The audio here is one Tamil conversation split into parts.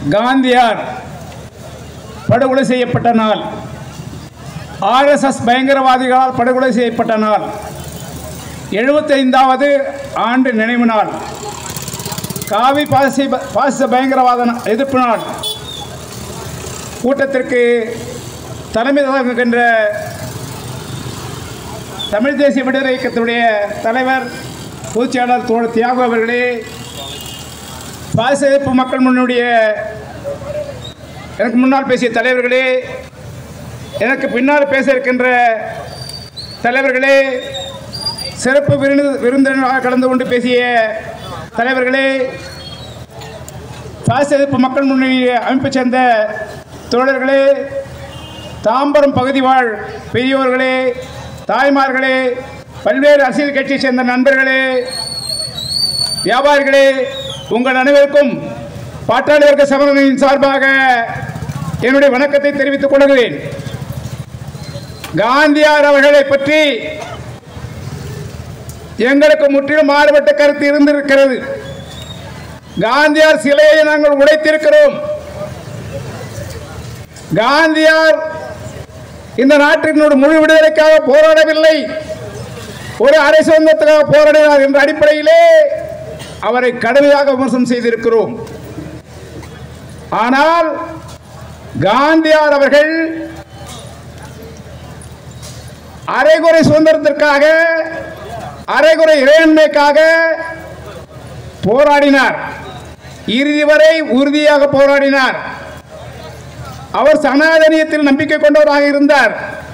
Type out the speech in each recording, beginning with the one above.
காந்தியார் படுகொலை செய்யப்பட்ட நாள் ஆர்எஸ்எஸ் பயங்கரவாதிகளால் படுகொலை செய்யப்பட்ட நாள் எழுபத்தைந்தாவது ஆண்டு நினைவு நாள் காவி பாசி பாசிச பயங்கரவாத நா- எதிர்ப்பு நாள் கூட்டத்திற்கு தலைமை தாங்குகின்ற தமிழ் தேசிய விடுதலை இயக்கத்துடைய தலைவர் பொதுச்செயலாளர் தோழர் தியாகு அவர்களே பாசிச எதிர்ப்பு மக்கள் முன்னுடைய எனக்கு முன்னால் பேசிய தலைவர்களே எனக்கு பின்னால் பேச இருக்கின்ற தலைவர்களே சிறப்பு விருந்து விருந்தினராக கலந்து கொண்டு பேசிய தலைவர்களே பாசிச எதிர்ப்பு மக்கள் முன்னணி அமைப்பைச் சேர்ந்த தோழர்களே தாம்பரம் பகுதி வாழ் பெரியோர்களே தாய்மார்களே பல்வேறு அரசியல் கட்சியைச் சேர்ந்த நண்பர்களே வியாபாரிகளே உங்கள் அனைவருக்கும் பாட்டாளி வர்க்க சமரனின் சார்பாக என்னுடைய வணக்கத்தை தெரிவித்துக் கொள்கிறேன் காந்தியார் அவர்களை பற்றி எங்களுக்கு முற்றிலும் மாறுபட்ட கருத்து இருந்திருக்கிறது காந்தியார் சிலையை நாங்கள் உடைத்திருக்கிறோம் காந்தியார் இந்த நாட்டினுடைய முழு விடுதலைக்காக போராடவில்லை ஒரு அரை சுதந்திரத்துக்காக போராடினார் என்ற அடிப்படையிலே அவரை கடுமையாக விமர்சனம் செய்திருக்கிறோம் ஆனால் காந்தியார் அவர்கள் அரைகுறை சுதந்திரத்திற்காக அரைகுறை இறையாண்மைக்காக போராடினார் இறுதி வரை உறுதியாக போராடினார் அவர் சனாதனியத்தில் நம்பிக்கை கொண்டவராக இருந்தார்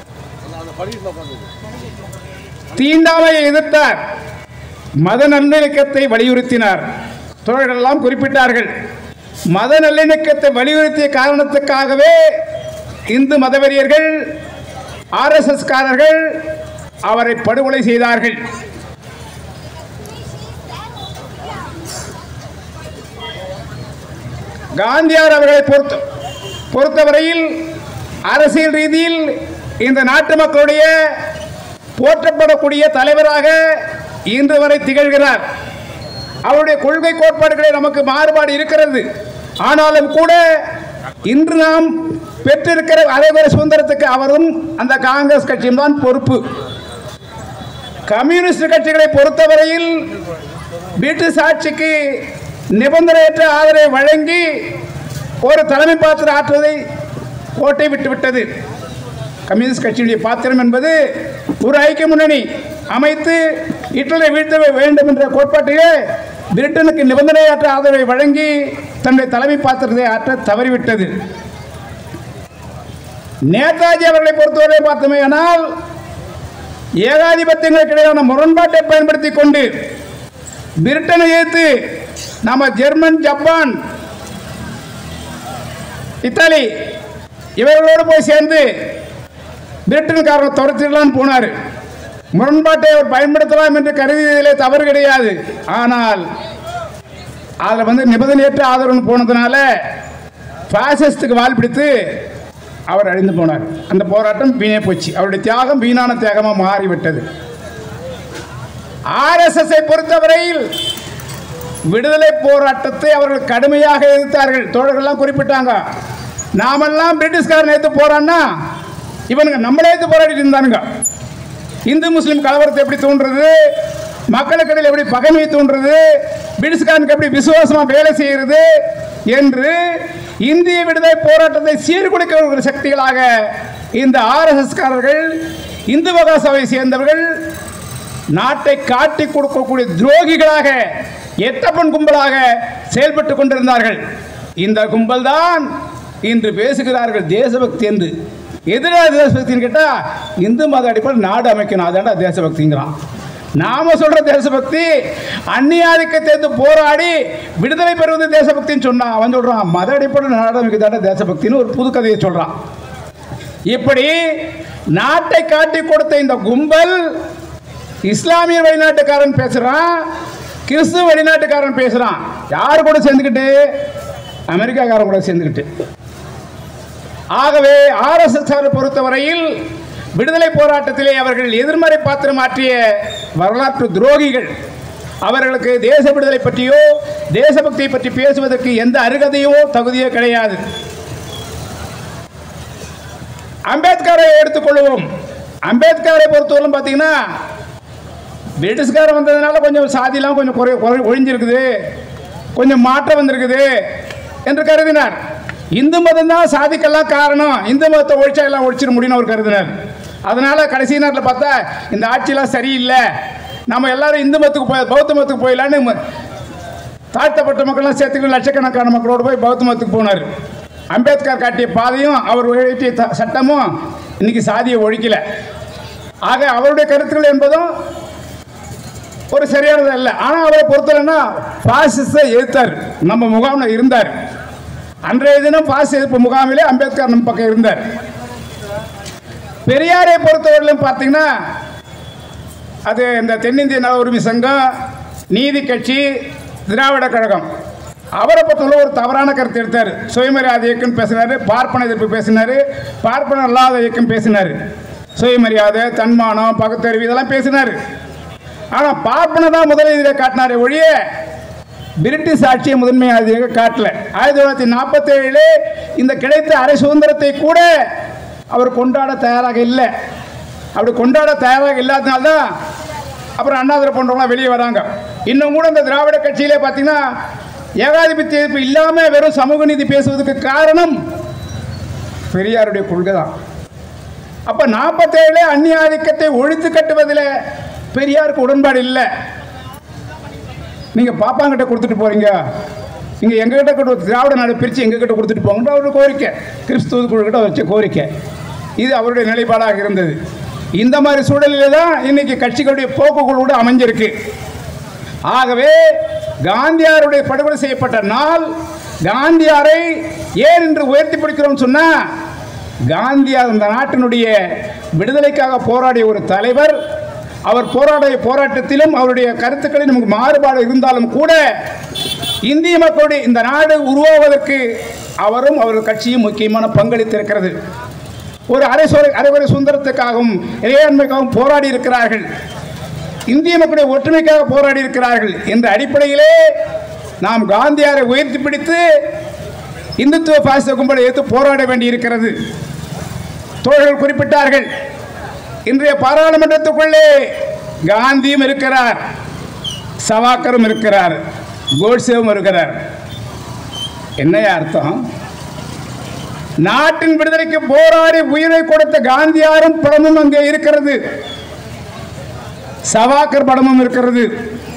தீண்டாமையை எதிர்த்தார் மத நல்லிணக்கத்தை வலியுறுத்தினார் தோழர்கள் எல்லாம் குறிப்பிட்டார்கள் மத நல்லிணக்கத்தை வலியுறுத்திய காரணத்துக்காகவே இந்து மதவெறியர்கள் ஆர்எஸ்எஸ் காரர்கள் அவரை படுகொலை செய்தார்கள் காந்தியார் அவர்களை பொறுத்த பொறுத்தவரையில் அரசியல் ரீதியில் இந்த நாட்டு மக்களுடைய போற்றப்படக்கூடிய தலைவராக இன்று வரை திகழ்கிறார் அவருடைய கொள்கை கோட்பாடுகளை நமக்கு மாறுபாடு இருக்கிறது ஆனாலும் கூட இன்று நாம் பெற்றிருக்கிற அரைவரை சுதந்திரத்துக்கு அவரும் அந்த காங்கிரஸ் கட்சியும் தான் பொறுப்பு கம்யூனிஸ்ட் கட்சிகளை பொறுத்தவரையில் பிரிட்டிஷ் ஆட்சிக்கு நிபந்தனையற்ற ஆதரவை வழங்கி ஒரு தலைமை பாத்திரம் ஆற்றுவதை கோட்டை விட்டுவிட்டது கம்யூனிஸ்ட் கட்சியுடைய பாத்திரம் என்பது ஒரு ஐக்கிய முன்னணி அமைத்து ஹிட்லரை வீழ்த்த வேண்டும் என்ற கோட்பாட்டிலே பிரிட்டனுக்கு நிபந்தனையற்ற ஆதரவை வழங்கி தன்னுடைய தலைமை பாத்திரத்தை ஆற்ற தவறிவிட்டது நேதாஜி அவர்களை பொறுத்தவரை பார்த்தோமே ஆனால் ஏகாதிபத்தியங்களுக்கு இடையிலான முரண்பாட்டை பயன்படுத்தி கொண்டு பிரிட்டனை எதிர்த்து நம்ம ஜெர்மன் ஜப்பான் இத்தாலி இவர்களோடு போய் சேர்ந்து பிரிட்டன்காரனை துரத்திடலான்னு போனார் முரண்பாட்டை அவர் பயன்படுத்தலாம் என்று கருதியதிலே தவறு கிடையாது ஆனால் அதில் வந்து நிபந்தனையற்ற ஆதரவு போனதுனால பாசிஸ்டுக்கு வால் பிடித்து அவர் அழிந்து போனார் அந்த போராட்டம் வீணே போச்சு அவருடைய தியாகம் வீணான தியாகமாக மாறிவிட்டது ஆர்எஸ்எஸ்ஐ பொறுத்தவரையில் விடுதலை போராட்டத்தை அவர்கள் கடுமையாக எதிர்த்தார்கள் தோழர்கள்லாம் குறிப்பிட்டாங்க நாமெல்லாம் பிரிட்டிஷ்காரன் எடுத்து போறான்னா இவனுங்க நம்மளே எடுத்து போராடிட்டு இருந்தானுங்க இந்து முஸ்லீம் கலவரத்தை எப்படி தூண்டுறது மக்களுக்கு இடையில் எப்படி பகைமை தூண்டுறது பிரிட்டிஷ்காரனுக்கு எப்படி விசுவாசமாக வேலை செய்கிறது என்று இந்திய விடுதலை போராட்டத்தை சீர்குலைக்கிற சக்திகளாக இந்த ஆர்எஸ்எஸ்காரர்கள் இந்து மகா சபையை சேர்ந்தவர்கள் நாட்டை காட்டி கொடுக்கக்கூடிய துரோகிகளாக எட்டப்பன் கும்பலாக செயல்பட்டு கொண்டிருந்தார்கள் இந்த கும்பல் தான் இன்று பேசுகிறார்கள் தேசபக்தி என்று எதிராக தேசபக்தின்னு கேட்டால் இந்து மத அடிப்படையில் நாடு அமைக்கணும் அதாண்டா தேசபக்திங்கிறான் நாம சொல்ற தேசபக்தி அந்நியாதிக்கத்தை போராடி விடுதலை பெறுவது தேசபக்தின்னு சொன்னான் அவன் சொல்றான் மத அடிப்படையில் நாடு அமைக்கதாண்டா தேசபக்தின்னு ஒரு புது கதையை சொல்றான் இப்படி நாட்டை காட்டி கொடுத்த இந்த கும்பல் இஸ்லாமிய வெளிநாட்டுக்காரன் பேசுறான் கிறிஸ்துவ வெளிநாட்டுக்காரன் பேசுறான் யார் கூட சேர்ந்துக்கிட்டு அமெரிக்காக்காரன் கூட சேர்ந்துக்கிட்டு ஆகவே ஆர்எஸ்எஸ் பொறுத்தவரையில் விடுதலை போராட்டத்திலே அவர்கள் எதிர்மறை பாத்திரம் ஆற்றிய வரலாற்று துரோகிகள் அவர்களுக்கு தேச விடுதலை பற்றியோ தேசபக்தியை பற்றி பேசுவதற்கு எந்த அருகதையோ தகுதியோ கிடையாது அம்பேத்கரை எடுத்துக்கொள்வோம் அம்பேத்கரை பொறுத்தவரைக்கும் பார்த்தீங்கன்னா பிரிட்டிஷ்காரன் வந்ததுனால கொஞ்சம் சாதிலாம் கொஞ்சம் குறை குறை ஒழிஞ்சிருக்குது கொஞ்சம் மாற்றம் வந்திருக்குது என்று கருதினார் இந்து மதம் தான் சாதிக்கெல்லாம் காரணம் இந்து மதத்தை ஒழிச்சா எல்லாம் ஒழிச்சிட முடியும்னு அவர் கருதினார் அதனால கடைசி நேரத்தில் பார்த்தா இந்த ஆட்சியெல்லாம் சரியில்லை நம்ம எல்லாரும் இந்து மதத்துக்கு போய் பௌத்த மதத்துக்கு போயிடலான்னு ம- தாழ்த்தப்பட்ட மக்கள்லாம் சேர்த்துக்கிட்டு லட்சக்கணக்கான மக்களோடு போய் பௌத்த மதத்துக்கு போனார் அம்பேத்கர் காட்டிய பாதையும் அவர் இயற்றிய த- சட்டமும் இன்னைக்கு சாதியை ஒழிக்கல ஆக அவருடைய கருத்துக்கள் என்பதும் ஒரு சரியானது அல்ல ஆனால் அவரை பொறுத்தவரைன்னா பாசிசத்தை எதிர்த்தார் நம்ம முகாமில் இருந்தார் அன்றைய தினம் பாசிச எதிர்ப்பு முகாமிலே அம்பேத்கர் நம்ம பக்கம் இருந்தார் பெரியாரை பொறுத்தவரையிலும் பார்த்தீங்கன்னா அது இந்த தென்னிந்திய நல உரிமை சங்கம் நீதி கட்சி திராவிட கழகம் அவரை பொறுத்தவரை ஒரு தவறான கருத்து எடுத்தார் சுயமரியாதை இயக்கம் பேசினார் பார்ப்பன எதிர்ப்பு பேசினார் பார்ப்பன அல்லாத இயக்கம் பேசினார் சுயமரியாதை தன்மானம் பகுத்தறிவு இதெல்லாம் பேசினார் ஆனால் பார்ப்பன தான் முதலீதில் காட்டினாரே ஒழிய பிரிட்டிஷ் ஆட்சியை முதன்மையாக காட்டல ஆயிரத்தி தொள்ளாயிரத்தி நாற்பத்தேழில் இந்த கிடைத்த அரை சுதந்திரத்தை கூட அவர் கொண்டாட தயாராக இல்லை அப்படி கொண்டாட தயாராக இல்லாதனால தான் அப்புறம் அண்ணாதிரை போன்றவங்களாம் வெளியே வராங்க இன்னும் கூட இந்த திராவிட கட்சியிலே பார்த்தீங்கன்னா ஏகாதிபத்திய எதிர்ப்பு இல்லாமல் வெறும் சமூக நீதி பேசுவதற்கு காரணம் பெரியாருடைய கொள்கை தான் அப்போ நாற்பத்தேழு அந்நிய ஆதிக்கத்தை ஒழித்து கட்டுவதில் பெரியாருக்கு உடன்பாடு இல்லை நீங்கள் பாப்பாங்கிட்ட கொடுத்துட்டு போறீங்க நீங்கள் எங்ககிட்ட கொடு திராவிட நாடு பிரித்து எங்ககிட்ட கொடுத்துட்டு போங்கன்ற அவருடைய கோரிக்கை கிறிஸ்துவ குழுக்கிட்ட வச்ச கோரிக்கை இது அவருடைய நிலைப்பாடாக இருந்தது இந்த மாதிரி சூழலிலே தான் இன்னைக்கு கட்சிகளுடைய போக்குகள் கூட அமைஞ்சிருக்கு ஆகவே காந்தியாருடைய படுகொலை செய்யப்பட்ட நாள் காந்தியாரை ஏன் இன்று உயர்த்தி பிடிக்கிறோம் சொன்னா காந்தியார் அந்த நாட்டினுடைய விடுதலைக்காக போராடிய ஒரு தலைவர் அவர் போராடிய போராட்டத்திலும் அவருடைய கருத்துக்களில் நமக்கு மாறுபாடு இருந்தாலும் கூட இந்திய மக்களுடைய இந்த நாடு உருவாவதற்கு அவரும் அவர் கட்சியும் முக்கியமான பங்களித்திருக்கிறது ஒரு அரைசோரை அரைவரை சுந்தரத்துக்காகவும் இறையாண்மைக்காகவும் போராடி இருக்கிறார்கள் இந்திய மக்களுடைய ஒற்றுமைக்காக போராடி இருக்கிறார்கள் என்ற அடிப்படையிலே நாம் காந்தியாரை உயர்த்தி பிடித்து இந்துத்துவ பாசிச கும்பலை எதிர்த்து போராட வேண்டி இருக்கிறது தோழர்கள் குறிப்பிட்டார்கள் இன்றைய பாராளுமன்றத்துக்குள்ளே காந்தியும் இருக்கிறார் சவாக்கரும் இருக்கிறார் கோட்சேவும் இருக்கிறார் என்னையா அர்த்தம் நாட்டின் விடுதலைக்கு போராடி உயிரை கொடுத்த காந்தியாரும் படமும் அங்கே இருக்கிறது சவாக்கர் படமும் இருக்கிறது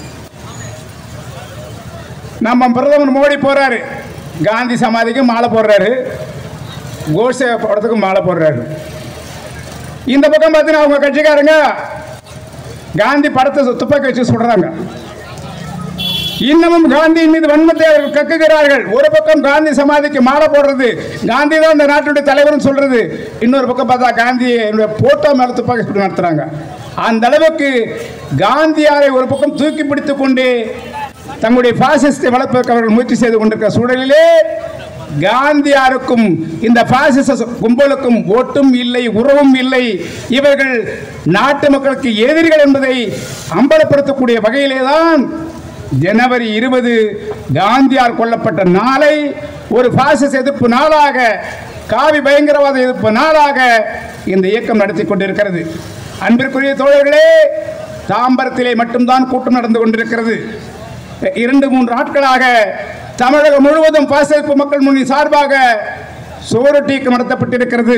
நம்ம பிரதமர் மோடி போறாரு காந்தி சமாதிக்கு மாலை போடுறாரு கோட்சே படத்துக்கு மாலை போடுறாரு இந்த பக்கம் பார்த்தீங்கன்னா அவங்க கட்சிக்காரங்க காந்தி படத்தை துப்பாக்கி வச்சு சுடுறாங்க இன்னமும் காந்தியின் மீது வன்மத்தை அவர்கள் கக்குகிறார்கள் ஒரு பக்கம் காந்தி சமாதிக்கு மாலை போடுறது காந்தி தான் இந்த நாட்டுடைய தலைவர்னு சொல்றது இன்னொரு பக்கம் பார்த்தா காந்தி போட்டோ மேல துப்பாக்கி சுட்டு நடத்துறாங்க அந்த அளவுக்கு காந்தியாரை ஒரு பக்கம் தூக்கி பிடித்துக் கொண்டு தங்களுடைய பாசிசத்தை வளர்ப்பதற்கு அவர்கள் முயற்சி செய்து கொண்டிருக்கிற சூழலிலே காந்தியாருக்கும் இந்த பாசிச கும்பலுக்கும் ஓட்டும் இல்லை உறவும் இல்லை இவர்கள் நாட்டு மக்களுக்கு எதிரிகள் என்பதை அம்பலப்படுத்தக்கூடிய வகையிலே தான் ஜனவரி இருபது காந்தியார் கொல்லப்பட்ட நாளை ஒரு பாசிச எதிர்ப்பு நாளாக காவி பயங்கரவாத எதிர்ப்பு நாளாக இந்த இயக்கம் நடத்தி கொண்டிருக்கிறது அன்பிற்குரிய தோழர்களே தாம்பரத்திலே மட்டும்தான் கூட்டம் நடந்து கொண்டிருக்கிறது இரண்டு மூன்று நாட்களாக தமிழகம் முழுவதும் பாசிச மக்கள் முன்னணி சார்பாக சுவரொட்டி இயக்கம் நடத்தப்பட்டிருக்கிறது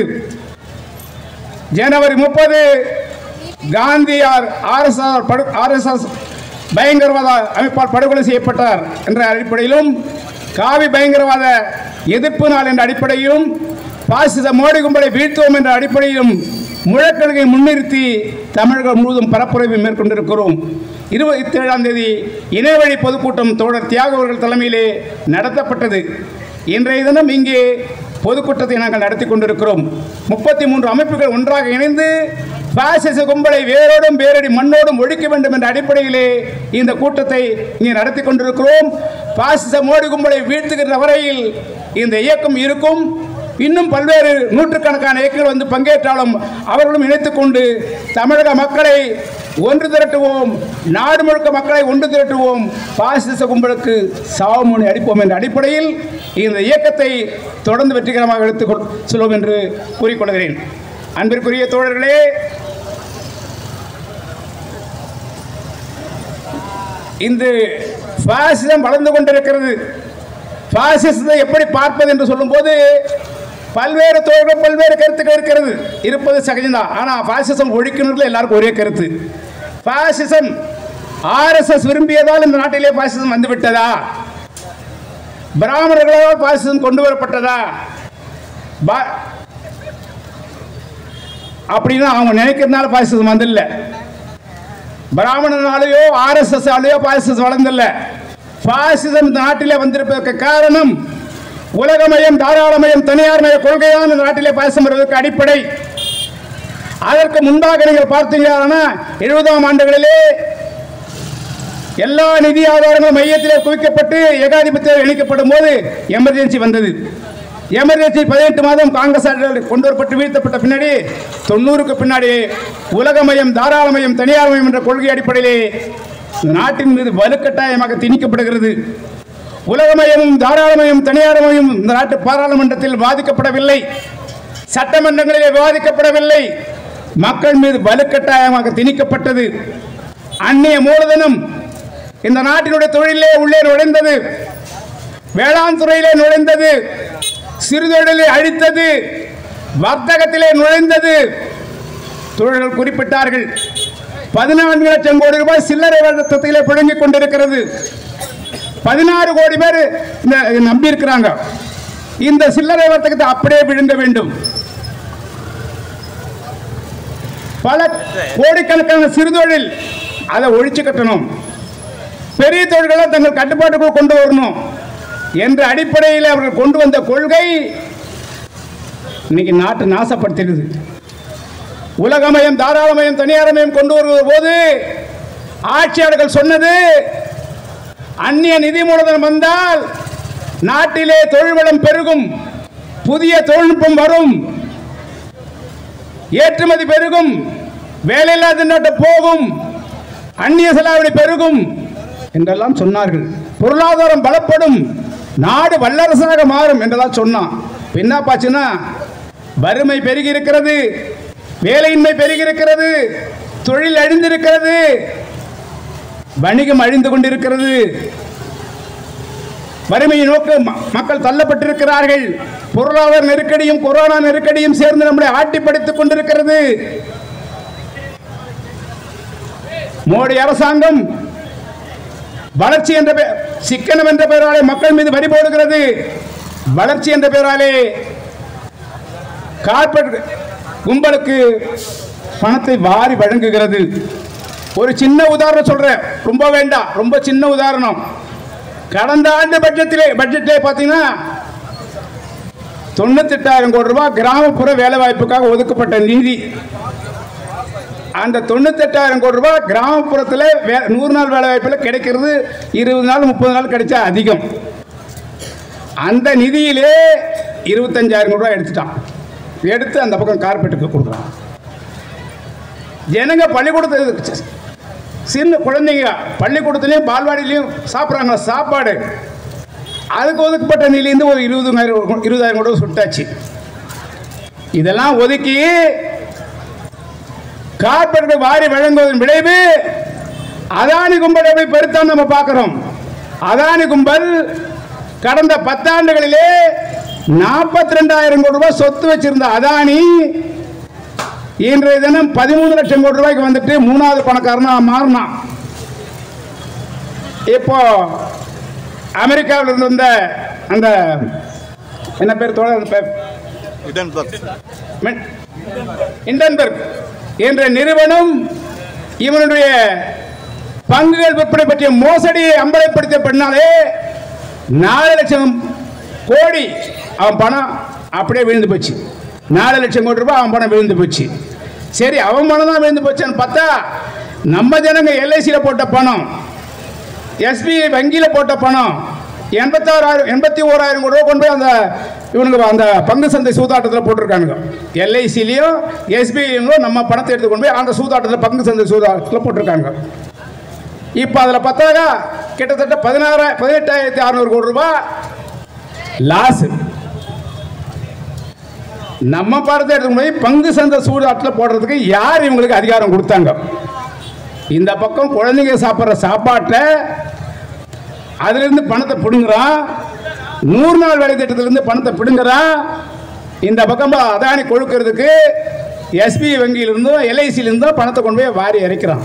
ஜனவரி முப்பது காந்தியார் ஆர்எஸ்ஆர் படு ஆர்எஸ்எஸ் பயங்கரவாத அமைப்பால் படுகொலை செய்யப்பட்டார் என்ற அடிப்படையிலும் காவி பயங்கரவாத எதிர்ப்பு நாள் என்ற அடிப்படையிலும் பாசிச மோடி கும்பலை வீழ்த்துவோம் என்ற அடிப்படையிலும் முழக்கங்களை முன்னிறுத்தி தமிழகம் முழுவதும் பரப்புரைவை மேற்கொண்டிருக்கிறோம் இருபத்தி ஏழாம் தேதி இணையவழி பொதுக்கூட்டம் தோழர் தியாக அவர்கள் தலைமையிலே நடத்தப்பட்டது இன்றைய தினம் இங்கே பொதுக்கூட்டத்தை நாங்கள் நடத்தி கொண்டிருக்கிறோம் முப்பத்தி மூன்று அமைப்புகள் ஒன்றாக இணைந்து பாசிச கும்பலை வேரோடும் வேரடி மண்ணோடும் ஒழிக்க வேண்டும் என்ற அடிப்படையிலே இந்த கூட்டத்தை இங்கே நடத்தி கொண்டிருக்கிறோம் பாசிச மோடி கும்பலை வீழ்த்துகின்ற வரையில் இந்த இயக்கம் இருக்கும் இன்னும் பல்வேறு நூற்றுக்கணக்கான இயக்கங்கள் வந்து பங்கேற்றாலும் அவர்களும் இணைத்துக் கொண்டு தமிழக மக்களை ஒன்று திரட்டுவோம் நாடு முழுக்க மக்களை ஒன்று திரட்டுவோம் பாசிச கும்பலுக்கு சாவுமணி அடிப்போம் என்ற அடிப்படையில் இந்த இயக்கத்தை தொடர்ந்து வெற்றிகரமாக எடுத்துக் கொள் செல்வோம் என்று கூறிக்கொள்கிறேன் அன்பிற்குரிய தோழர்களே இந்த பாசிசம் வளர்ந்து கொண்டிருக்கிறது பாசிசத்தை எப்படி பார்ப்பது என்று சொல்லும்போது பல்வேறு தோழர்கள் பல்வேறு கருத்துக்கள் இருக்கிறது இருப்பது சகஜம்தான் ஆனால் பாசிசம் ஒழிக்கணும்ல எல்லாருக்கும் ஒரே கருத்து பாசிசம் ஆர்எஸ்எஸ் விரும்பியதால் இந்த நாட்டிலே பாசிசம் வந்துவிட்டதா பிராமணர்களால் பாசிசம் கொண்டு வரப்பட்டதா பா- அப்படின்னு அவங்க நினைக்கிறதுனால பாசிசம் வந்தில்லை பிராமணனாலேயோ ஆர்எஸ்எஸ் ஆலேயோ பாசிசம் வளர்ந்தில்ல பாசிசம் இந்த நாட்டிலே வந்திருப்பதற்கு காரணம் உலகமயம் தாராளமயம் தனியார்மய கொள்கைதான் இந்த நாட்டிலே பாசிசம் வருவதற்கு அடிப்படை அதற்கு முன்பாக நீங்கள் பார்த்தீங்கன்னா எழுபதாம் ஆண்டுகளிலே எல்லா நிதி ஆதாரங்களும் மையத்திலே குவிக்கப்பட்டு ஏகாதிபத்தியம் இணைக்கப்படும் போது எமர்ஜென்சி வந்தது எமர்ஜென்சி பதினெட்டு மாதம் காங்கிரஸ் ஆட்சியாளர் கொண்டு வரப்பட்டு வீழ்த்தப்பட்ட பின்னாடி தொண்ணூறுக்கு பின்னாடி உலகமயம் தாராளமயம் தனியார்மயம் என்ற கொள்கை அடிப்படையிலே இந்த நாட்டின் மீது வலுக்கட்டாயமாக திணிக்கப்படுகிறது உலகமயமும் தாராளமயம் தனியார்மயம் இந்த நாட்டு பாராளுமன்றத்தில் வாதிக்கப்படவில்லை சட்டமன்றங்களிலே விவாதிக்கப்படவில்லை மக்கள் மீது வலுக்கட்டாயமாக திணிக்கப்பட்டது அந்நிய மூலதனம் இந்த நாட்டினுடைய தொழிலே உள்ளே நுழைந்தது வேளாண் துறையிலே நுழைந்தது சிறுதொழிலை அழித்தது வர்த்தகத்திலே நுழைந்தது தொழில்கள் குறிப்பிட்டார்கள் பதினான்கு லட்சம் கோடி ரூபாய் சில்லறை வர்த்தகத்திலே புழங்கிக் கொண்டிருக்கிறது பதினாறு கோடி பேர் இந்த இதை நம்பி இருக்கிறாங்க இந்த சில்லறை வர்த்தகத்தை அப்படியே விழுங்க வேண்டும் பல கோடிக்கணக்கான சிறுதொழில் அதை ஒழிச்சு கட்டணும் பெரிய தொழில்களை தங்கள் கட்டுப்பாட்டுக்குள் கொண்டு வரணும் என்ற அடிப்படையில் அவர்கள் கொண்டு வந்த கொள்கை இன்னைக்கு நாட்டை நாசப்படுத்திடுது உலகமயம் தாராளமயம் தனியாரமயம் கொண்டு வருகிற போது ஆட்சியாளர்கள் சொன்னது அந்நிய நிதி மூலதனம் வந்தால் நாட்டிலே தொழில் வளம் பெருகும் புதிய தொழில்நுட்பம் வரும் ஏற்றுமதி பெருகும் வேலையில்லா திண்டாட்டம் போகும் அந்நிய செலாவணி பெருகும் என்றெல்லாம் சொன்னார்கள் பொருளாதாரம் பலப்படும் நாடு வல்லரசாக மாறும் என்றெல்லாம் சொன்னான் இப்ப என்ன பாச்சுன்னா வறுமை பெருகி இருக்கிறது வேலையின்மை பெருகி இருக்கிறது தொழில் அழிந்திருக்கிறது வணிகம் அழிந்து கொண்டிருக்கிறது வறுமையை நோக்க ம- மக்கள் தள்ளப்பட்டிருக்கிறார்கள் பொருளாதார நெருக்கடியும் கொரோனா நெருக்கடியும் சேர்ந்து நம்மளை ஆட்டிப்படுத்திக் கொண்டிருக்கிறது மோடி அரசாங்கம் வளர்ச்சி என்ற பெ- சிக்கனம் என்ற பெயராலே மக்கள் மீது வரி போடுகிறது வளர்ச்சி என்ற பெயராலே கார்பரேட் கும்பலுக்கு பணத்தை வாரி வழங்குகிறது ஒரு சின்ன உதாரணம் சொல்றேன் ரொம்ப வேண்டாம் ரொம்ப சின்ன உதாரணம் கடந்த ஆண்டு பட்ஜெட்டிலே பட்ஜெட்டிலே பார்த்தீங்கன்னா தொண்ணூத்தெட்டாயிரம் கோடி ரூபாய் கிராமப்புற வேலைவாய்ப்புக்காக ஒதுக்கப்பட்ட நிதி அந்த தொண்ணூத்தெட்டாயிரம் கோடி ரூபாய் கிராமப்புறத்தில் வே நூறு நாள் வேலைவாய்ப்பில் கிடைக்கிறது இருபது நாள் முப்பது நாள் கிடைச்சா அதிகம் அந்த நிதியிலே இருபத்தஞ்சாயிரம் கோடி ரூபாய் எடுத்துட்டான் எடுத்து அந்த பக்கம் கார்பெட்டுக்கு கொடுக்குறான் ஜனங்க பள்ளிக்கூடத்து சின்ன குழந்தைங்க பள்ளிக்கூடத்துலேயும் பால்வாடியிலையும் சாப்பிட்றாங்க சாப்பாடு அதுக்கு ஒதுக்கப்பட்ட நிலையிலேருந்து ஒரு இருபதாயிரம் இருபதாயிரம் கூட சுட்டாச்சு இதெல்லாம் ஒதுக்கி கார்பரேட் வாரி வழங்குவதன் விளைவு அதானி கும்பலை போய் பெருத்தான் நம்ம பார்க்கிறோம் அதானி கும்பல் கடந்த பத்தாண்டுகளிலே நாற்பத்தி ரெண்டாயிரம் கோடி ரூபாய் சொத்து வச்சிருந்த அதானி இன்றைய தினம் பதிமூணு லட்சம் கோடி ரூபாய்க்கு வந்துட்டு மூணாவது பணக்காரனா மாறினான் இப்போ அமெரிக்காவில் இருந்து வந்த அந்த என்ன பேர் தோழர் அந்த பேர் மென்- இண்டன்பர்க் என்ற நிறுவனம் இவனுடைய பங்குகள் விற்பனை பற்றிய மோசடியை அம்பலப்படுத்திய பின்னாலே நாலு லட்சம் கோடி அவன் பணம் அப்படியே விழுந்து போச்சு நாலு லட்சம் கோடி ரூபாய் அவன் பணம் விழுந்து போச்சு சரி அவன் பணம் தான் விழுந்து போச்சான்னு பார்த்தா நம்ம ஜனங்க எல்ஐசியில் போட்ட பணம் எஸ்பிஐ வங்கியில் போட்ட பணம் எண்பத்தாறாயிரம் எண்பத்தி ஓராயிரம் கோடி ரூபா கொண்டு போய் அந்த இவனுக்கு அந்த பங்கு சந்தை சூதாட்டத்தில் போட்டிருக்கானுங்க எல்ஐசிலையும் எஸ்பிஐலையும் நம்ம பணத்தை எடுத்து கொண்டு போய் அந்த சூதாட்டத்தில் பங்கு சந்தை சூதாட்டத்தில் போட்டிருக்காங்க இப்போ அதில் பார்த்தாக்கா கிட்டத்தட்ட பதினாறு பதினெட்டாயிரத்தி அறநூறு கோடி ரூபாய் லாஸ் நம்ம பணத்தை எடுத்து போய் பங்கு சந்தை சூதாட்டத்தில் போடுறதுக்கு யார் இவங்களுக்கு அதிகாரம் கொடுத்தாங்க இந்த பக்கம் குழந்தைங்க சாப்பிட்ற சாப்பாட்டை அதிலிருந்து பணத்தை பிடுங்குறான் நூறு நாள் வேலை திட்டத்திலிருந்து பணத்தை பிடுங்குறான் இந்த பக்கம் அதானி கொழுக்கிறதுக்கு எஸ்பி வங்கியிலிருந்தும் எல்ஐசியிலிருந்தும் பணத்தை கொண்டு போய் வாரி இறைக்கிறான்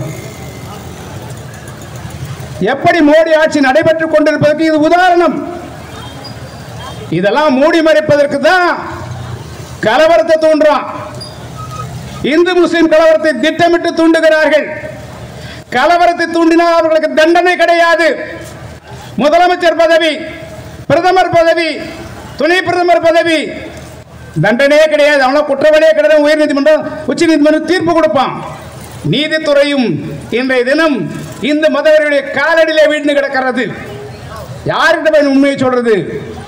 எப்படி மோடி ஆட்சி நடைபெற்றுக் கொண்டிருப்பதற்கு இது உதாரணம் இதெல்லாம் மூடி மறைப்பதற்கு தான் கலவரத்தை தூண்டுறான் இந்து முஸ்லிம் கலவரத்தை திட்டமிட்டு தூண்டுகிறார்கள் கலவரத்தை தூண்டினால் அவர்களுக்கு தண்டனை கிடையாது முதலமைச்சர் பதவி பிரதமர் பதவி துணை பிரதமர் பதவி தண்டனையே கிடையாது அவனா குற்றவாளியே கிடையாது உயர் நீதிமன்றம் உச்ச நீதிமன்றம் தீர்ப்பு கொடுப்பான் நீதித்துறையும் இன்றைய தினம் இந்து மதவர்களுடைய காலடியிலே வீழ்ந்து கிடக்கிறது யார்கிட்ட போய் உண்மையை சொல்றது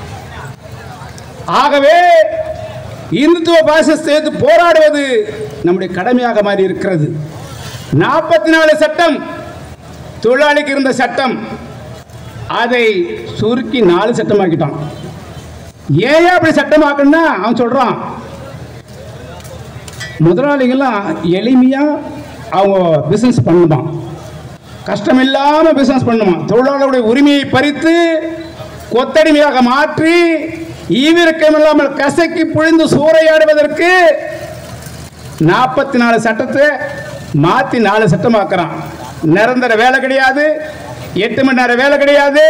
ஆகவே இந்துத்துவ பாசிஸ்ட் எதிர்த்து போராடுவது நம்முடைய கடமையாக மாறி இருக்கிறது நாற்பத்தி நாலு சட்டம் தொழிலாளிக்கு இருந்த சட்டம் அதை சுருக்கி நாலு சட்டமாக்கிட்டான் ஏன் அப்படி சட்டமாக்கணும்னா அவன் சொல்றான் முதலாளிகள்லாம் எளிமையா அவங்க பிசினஸ் பண்ணுமா கஷ்டம் இல்லாம பிசினஸ் பண்ணுமா தொழிலாளருடைய உரிமையை பறித்து கொத்தடிமையாக மாற்றி ஈவிரக்கம் இல்லாமல் கசக்கி புழிந்து சூறையாடுவதற்கு நாற்பத்தி நாலு சட்டத்தை மாற்றி நாலு சட்டமாக்குறான் நிரந்தர வேலை கிடையாது எட்டு மணி நேரம் வேலை கிடையாது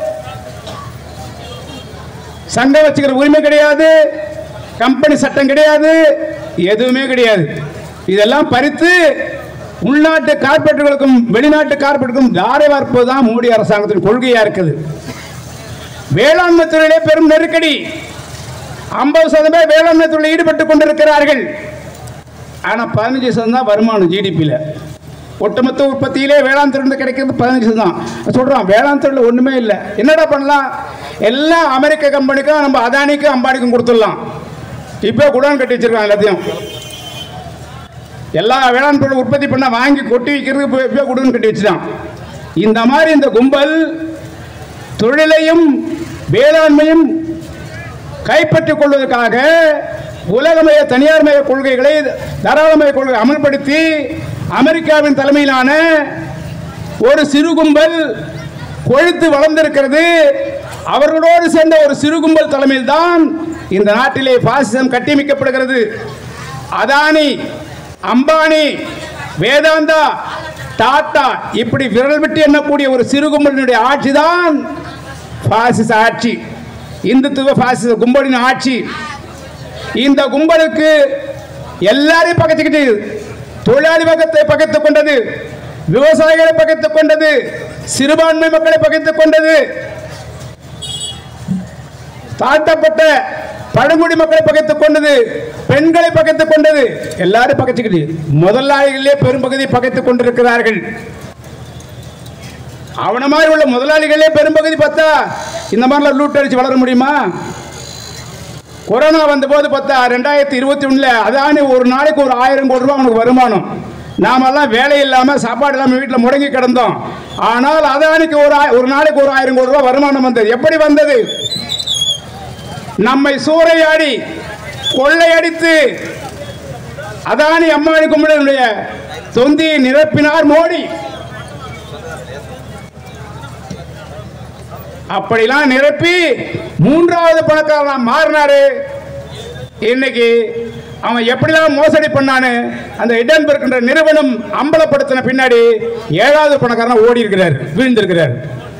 சங்கம் வச்சுக்கிற உரிமை கிடையாது கம்பெனி சட்டம் கிடையாது எதுவுமே கிடையாது இதெல்லாம் பறித்து உள்நாட்டு கார்பரேட்டுகளுக்கும் வெளிநாட்டு கார்பரேட்டுக்கும் தாரை வார்ப்பது தான் மோடி அரசாங்கத்தின் கொள்கையா இருக்குது வேளாண்மை துறையிலே பெரும் நெருக்கடி ஐம்பது சதவீதம் பேர் வேளாண்மை துறையில் ஈடுபட்டு கொண்டிருக்கிறார்கள் ஆனால் பதினஞ்சு சதம் தான் வருமானம் ஜிடிபியில் ஒட்டுமொத்த உற்பத்தியிலே வேளாண் துறையிலிருந்து கிடைக்கிறது பதினஞ்சு சதம் சொல்கிறான் வேளாண் துறையில் ஒன்றுமே இல்லை என்னடா பண்ணலாம் எல்லாம் அமெரிக்க கம்பெனிக்கும் நம்ம அதானிக்கும் அம்பானிக்கும் கொடுத்துடலாம் இப்போ குடோன் கட்டி வச்சிருக்காங்க எல்லாத்தையும் எல்லா வேளாண் பொருள் உற்பத்தி பண்ண வாங்கி கொட்டி வைக்கிறதுக்கு இப்போ இப்போ குடோன் கட்டி வச்சுட்டான் இந்த மாதிரி இந்த கும்பல் தொழிலையும் வேளாண்மையும் கைப்பற்றிக் கொள்வதற்காக உலகமய தனியார்மய கொள்கைகளை தாராளமய கொள்கை அமல்படுத்தி அமெரிக்காவின் தலைமையிலான ஒரு சிறு கும்பல் கொழுத்து வளர்ந்திருக்கிறது அவர்களோடு சேர்ந்த ஒரு சிறு கும்பல் தலைமையில் தான் இந்த நாட்டிலே பாசிசம் கட்டியமைக்கப்படுகிறது அதானி அம்பானி வேதாந்தா டாடா இப்படி விரல் விட்டு எண்ணக்கூடிய ஒரு சிறு கும்பலினுடைய ஆட்சி தான் பாசிச ஆட்சி இந்துத்துவ பாசிச கும்பலின் ஆட்சி இந்த கும்பலுக்கு எல்லாரையும் பகைச்சுக்கிட்டு தொழிலாளி வர்க்கத்தை பகைத்துக் கொண்டது விவசாயிகளை பகைத்துக் கொண்டது சிறுபான்மை மக்களை பகைத்துக் கொண்டது தாழ்த்தப்பட்ட பழங்குடி மக்களை பகைத்துக் கொண்டது பெண்களை பகைத்துக் கொண்டது எல்லாரும் பகைச்சுக்கிட்டு முதலாளிகளே பெரும்பகுதி பகைத்துக் கொண்டிருக்கிறார்கள் அவன மாதிரி உள்ள முதலாளிகளே பெரும்பகுதி பார்த்தா இந்த மாதிரிலாம் லூட் அடிச்சு வளர முடியுமா கொரோனா வந்தபோது பார்த்தா ரெண்டாயிரத்தி இருபத்தி ஒண்ணுல அதானே ஒரு நாளைக்கு ஒரு ஆயிரம் கோடி ரூபாய் அவனுக்கு வருமானம் நாமெல்லாம் வேலை இல்லாம சாப்பாடு இல்லாம வீட்டில் முடங்கி கிடந்தோம் ஆனால் அதானிக்கு ஒரு ஆய- ஒரு நாளைக்கு ஒரு ஆயிரம் கோடி ரூபாய் வருமானம் வந்தது எப்படி வந்தது நம்மை சூறையாடி கொள்ளையடித்து அதானி அம்மானி கும்பலினுடைய தொந்தியை நிரப்பினார் மோடி அப்படிலாம் நிரப்பி மூன்றாவது பணக்காரனா மாறினாரு இன்னைக்கு அவன் எப்படிலாம் மோசடி பண்ணான்னு அந்த இடன்பெர்க் என்ற நிறுவனம் அம்பலப்படுத்தின பின்னாடி ஏழாவது பணக்காரனா ஓடி இருக்கிறார் வீழ்ந்திருக்கிறார்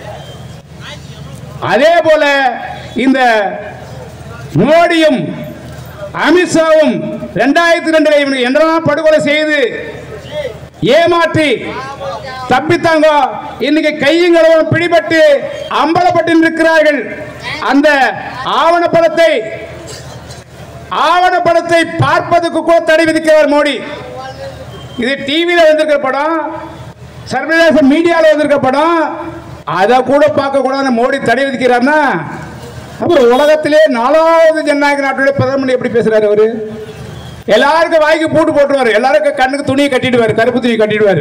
அதே போல இந்த மோடியும் அமித்ஷாவும் ரெண்டாயிரத்தி ரெண்டுல இவனுக்கு என்னெல்லாம் படுகொலை செய்து ஏமாற்றி தப்பித்தாங்க இன்னைக்கு கையும் களவும் பிடிபட்டு அம்பலப்பட்டு இருக்கிறார்கள் அந்த ஆவணப்படத்தை ஆவணப்படத்தை பார்ப்பதற்கு கூட தடை விதிக்கிறார் மோடி இது டிவியில் வந்திருக்கிற படம் சர்வதேச மீடியாவில் வந்திருக்க படம் அதை கூட பார்க்க கூடாது மோடி தடை விதிக்கிறார்னா அப்புறம் உலகத்திலே நாலாவது ஜனநாயக நாட்டுடைய பிரதமர் எப்படி பேசுறாரு அவரு எல்லாருக்கும் வாய்க்கு பூட்டு போட்டுருவாரு எல்லாருக்கும் கண்ணுக்கு துணியை கட்டிடுவாரு கருப்பு துணி கட்டிடுவாரு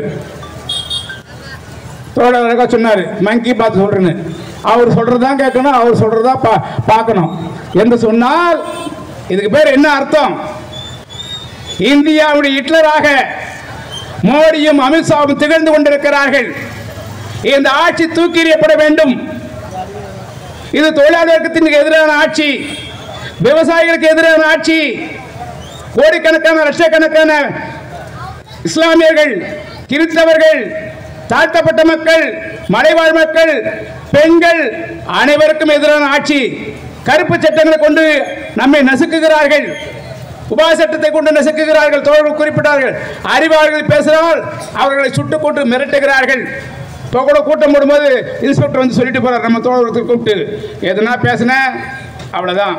தோழராக சொன்னார் மங்கி பாத் சொல்றேன்னு அவர் சொல்றதுதான் கேட்கணும் அவர் சொல்றதா பா பார்க்கணும் என்று சொன்னால் இதுக்கு பேர் என்ன அர்த்தம் இந்தியாவுடைய ஹிட்லராக மோடியும் அமித்ஷாவும் திகழ்ந்து கொண்டிருக்கிறார்கள் இந்த ஆட்சி தூக்கி எறியப்பட வேண்டும் இது தொழிலாளர் வர்க்கத்திற்கு எதிரான ஆட்சி விவசாயிகளுக்கு எதிரான ஆட்சி கோடிக்கணக்கான லட்சக்கணக்கான இஸ்லாமியர்கள் கிறிஸ்தவர்கள் தாழ்த்தப்பட்ட மக்கள் மலைவாழ் மக்கள் பெண்கள் அனைவருக்கும் எதிரான ஆட்சி கருப்பு சட்டங்களை கொண்டு நம்மை நசுக்குகிறார்கள் உபா சட்டத்தை கொண்டு நசுக்குகிறார்கள் தோழர்கள் குறிப்பிட்டார்கள் அறிவாளர்கள் பேசினால் அவர்களை சுட்டுக் கொண்டு மிரட்டுகிறார்கள் இப்போ கூட கூட்டம் போடும்போது இன்ஸ்பெக்டர் வந்து சொல்லிட்டு போறார் நம்ம தோழர்களுக்கு கூப்பிட்டு எதுனா பேசின அவ்வளோதான்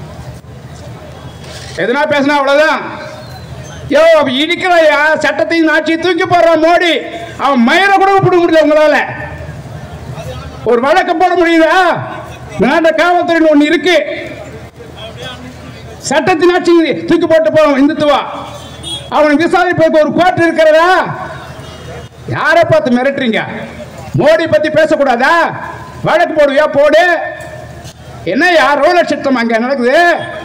எதுனா பேசினா அவ்வளோதான் யோ அவன் இடிக்கிறாயா சட்டத்தையும் ஆட்சியை தூக்கி போடுறான் மோடி அவன் மயிரை கூட பிடிக்க முடியல உங்களால ஒரு வழக்கு போட முடியுதா நாட்ட காவல்துறைன்னு ஒன்று இருக்கு சட்டத்தின் ஆட்சி தூக்கி போட்டு போவோம் இந்துத்துவா அவனுக்கு விசாரிப்பதற்கு ஒரு கோர்ட் இருக்கிறதா யாரை பார்த்து மிரட்டுறீங்க மோடி பத்தி பேசக்கூடாதா வழக்கு போடுவியா போடு என்ன யார் ரோலர் சட்டம் அங்க நடக்குது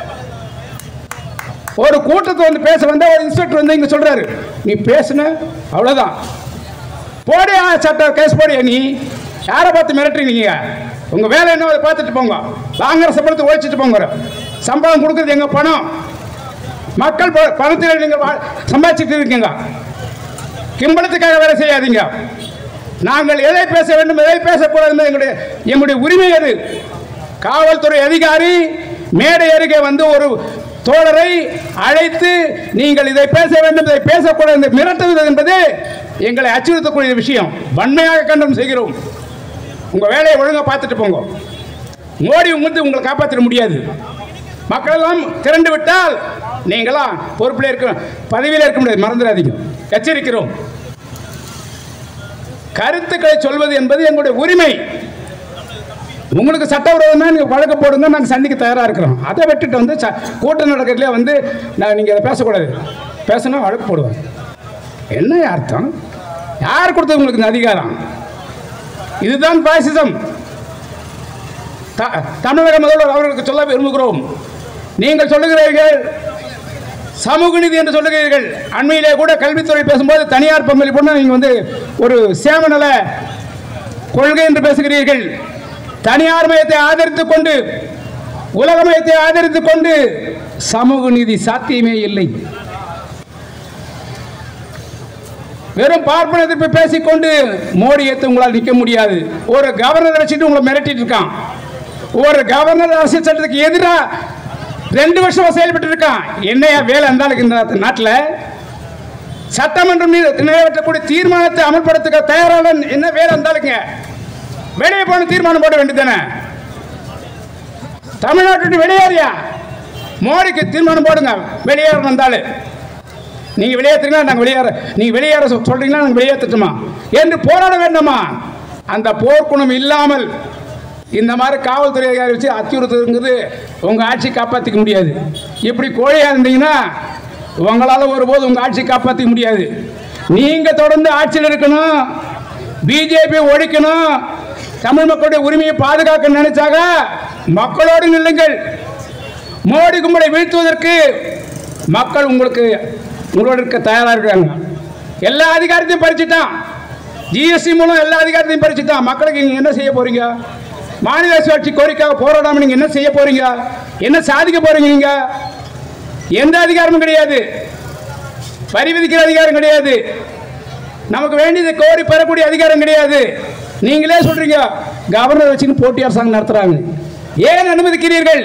ஒரு கூட்டத்தை வந்து பேச வந்தா ஒரு இன்ஸ்பெக்டர் வந்து இங்க சொல்றாரு நீ பேசுன அவ்வளவுதான் போடியா சட்ட கேஸ் போடியா நீ யாரை பார்த்து மிரட்டுறீங்க நீங்க உங்க வேலை என்ன அதை பார்த்துட்டு போங்க வாங்குற சம்பளத்தை ஒழிச்சிட்டு போங்க சம்பளம் கொடுக்கறது எங்க பணம் மக்கள் ப- பணத்தில் நீங்க வா- சம்பாதிச்சிட்டு இருக்கீங்க கிம்பளத்துக்காக வேலை செய்யாதீங்க நாங்கள் எதை பேச வேண்டும் எதை பேசக்கூடாது என்பது எங்களுடைய எங்களுடைய உரிமை அது காவல்துறை அதிகாரி மேடை அருகே வந்து ஒரு தோழரை அழைத்து நீங்கள் இதை பேச வேண்டும் இதை பேசக்கூடாது என்று மிரட்டுவது என்பது எங்களை அச்சுறுத்தக்கூடிய விஷயம் வன்மையாக கண்டனம் செய்கிறோம் உங்க வேலையை ஒழுங்கா பார்த்துட்டு போங்க மோடி வந்து உங்களை காப்பாற்ற முடியாது மக்கள் எல்லாம் திரண்டு விட்டால் நீங்களாம் பொறுப்பில் இருக்க பதவியில் இருக்க முடியாது மறந்துடாதீங்க எச்சரிக்கிறோம் கருத்துக்களை சொல்வது என்பது எங்களுடைய உரிமை உங்களுக்கு சட்டவிரோதமா நீங்கள் வழக்கு போடுங்க நாங்கள் சந்திக்க தயாராக இருக்கிறோம் அதை விட்டுட்டு வந்து ச- கூட்டம் நடக்கிறதுலே வந்து நான் நீங்கள் அதை பேசக்கூடாது பேசினா வழக்கு போடுவேன் என்ன அர்த்தம் யார் கொடுத்தது உங்களுக்கு இந்த அதிகாரம் இதுதான் பாசிசம் த- தமிழக முதல்வர் அவர்களுக்கு சொல்ல விரும்புகிறோம் நீங்கள் சொல்லுகிறீர்கள் சமூக நீதி என்று சொல்லுகிறீர்கள் அண்மையிலே கூட கல்வித்துறை பேசும்போது தனியார் பங்களிப்புன்னு நீங்கள் வந்து ஒரு சேமநல கொள்கை என்று பேசுகிறீர்கள் தனியார் மயத்தை ஆதரித்துக் கொண்டு உலக மயத்தை ஆதரித்துக் கொண்டு சமூக நீதி சாத்தியமே இல்லை வெறும் பார்ப்பன எதிர்ப்பு பேசிக்கொண்டு மோடி ஏத்து உங்களால் நிற்க முடியாது ஒரு கவர்னரை வச்சுட்டு உங்களை மிரட்டிட்டு இருக்கான் ஒரு கவர்னர் அரசியல் சட்டத்துக்கு எதிராக ரெண்டு வருஷமா செயல்பட்டு இருக்கான் என்னையா வேலை இருந்தாலும் இந்த நாட்டில் சட்டமன்றம் மீது நிறைவேற்றக்கூடிய தீர்மானத்தை அமல்படுத்த தயாரான என்ன வேலை இருந்தாலுங்க வெளியே போன தீர்மானம் போட வேண்டியதானே தமிழ்நாட்டை விட்டு வெளியேறியா மோடிக்கு தீர்மானம் போடுங்க வெளியேற வந்தாலும் நீங்க வெளியேற்றுறீங்களா நாங்கள் வெளியேற நீங்க வெளியேற சொ- சொல்றீங்களா நாங்கள் வெளியேற்றட்டுமா என்று போராட வேண்டாமா அந்த போர்க்குணம் இல்லாமல் இந்த மாதிரி காவல்துறை அதிகாரி வச்சு அச்சுறுத்துங்கிறது உங்க ஆட்சி காப்பாற்றிக்க முடியாது இப்படி கோழையா இருந்தீங்கன்னா உங்களால ஒருபோது உங்க ஆட்சி காப்பாற்றிக்க முடியாது நீங்க தொடர்ந்து ஆட்சியில் இருக்கணும் பிஜேபி ஒழிக்கணும் தமிழ் மக்களுடைய உரிமையை பாதுகாக்க நினைச்சாக மக்களோடு நில்லுங்கள் மோடி கும்பலை வீழ்த்துவதற்கு மக்கள் உங்களுக்கு உங்களோட இருக்க தயாராக இருக்காங்க எல்லா அதிகாரத்தையும் பறிச்சுட்டான் ஜிஎஸ்டி மூலம் எல்லா அதிகாரத்தையும் பறிச்சுட்டான் மக்களுக்கு நீங்கள் என்ன செய்ய போறீங்க மாநில சுயாட்சி கோரிக்கையாக போராடாம நீங்கள் என்ன செய்ய போறீங்க என்ன சாதிக்க போறீங்க நீங்க எந்த அதிகாரமும் கிடையாது வரி விதிக்கிற அதிகாரம் கிடையாது நமக்கு வேண்டியதை கோரி பெறக்கூடிய அதிகாரம் கிடையாது நீங்களே சொல்றீங்க கவர்னர் வச்சுன்னு போட்டி அரசாங்கம் நடத்துறாங்க ஏன் அனுமதிக்கிறீர்கள்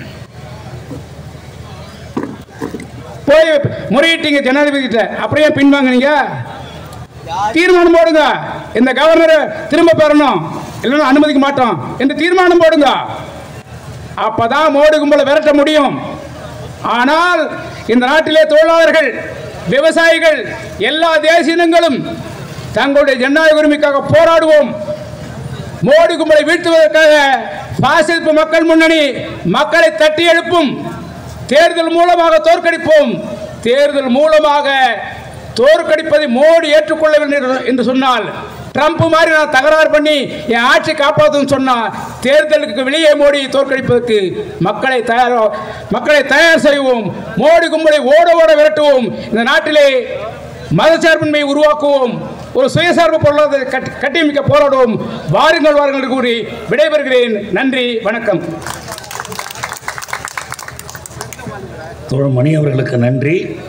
போய் முறையிட்டீங்க ஜனாதிபதி கிட்ட அப்புறம் ஏன் பின்வாங்குனீங்க தீர்மானம் போடுங்க இந்த கவர்னரை திரும்ப பெறணும் இல்லைன்னா அனுமதிக்க மாட்டோம் என்று தீர்மானம் போடுங்க அப்பதான் மோடி கும்பலை விரட்ட முடியும் ஆனால் இந்த நாட்டிலே தொழிலாளர்கள் விவசாயிகள் எல்லா தேசிய இனங்களும் தங்களுடைய ஜனநாயக உரிமைக்காக போராடுவோம் மோடி கும்பலை வீழ்த்துவதற்காக பாசிச மக்கள் முன்னணி மக்களை தட்டி எழுப்பும் தேர்தல் மூலமாக தோற்கடிப்போம் தேர்தல் மூலமாக தோற்கடிப்பதை மோடி ஏற்றுக்கொள்ளவில்லை என்று- என்று சொன்னால் ட்ரம்ப் மாதிரி நான் தகராறு பண்ணி என் ஆட்சி காப்பாற்றும் சொன்னா தேர்தலுக்கு வெளியே மோடி தோற்கடிப்பதற்கு மக்களை தயார் மக்களை தயார் செய்வோம் மோடி கும்பலை ஓட ஓட விரட்டுவோம் இந்த நாட்டிலே மதச்சார்பின்மையை உருவாக்குவோம் ஒரு சுயசார்பு பொருளாதாரத்தை கட்டி- கட்டியமைக்க போராடுவோம் வாருங்கள் வாருங்கள் என்று கூறி விடைபெறுகிறேன் நன்றி வணக்கம் தோழர் மணி அவர்களுக்கு நன்றி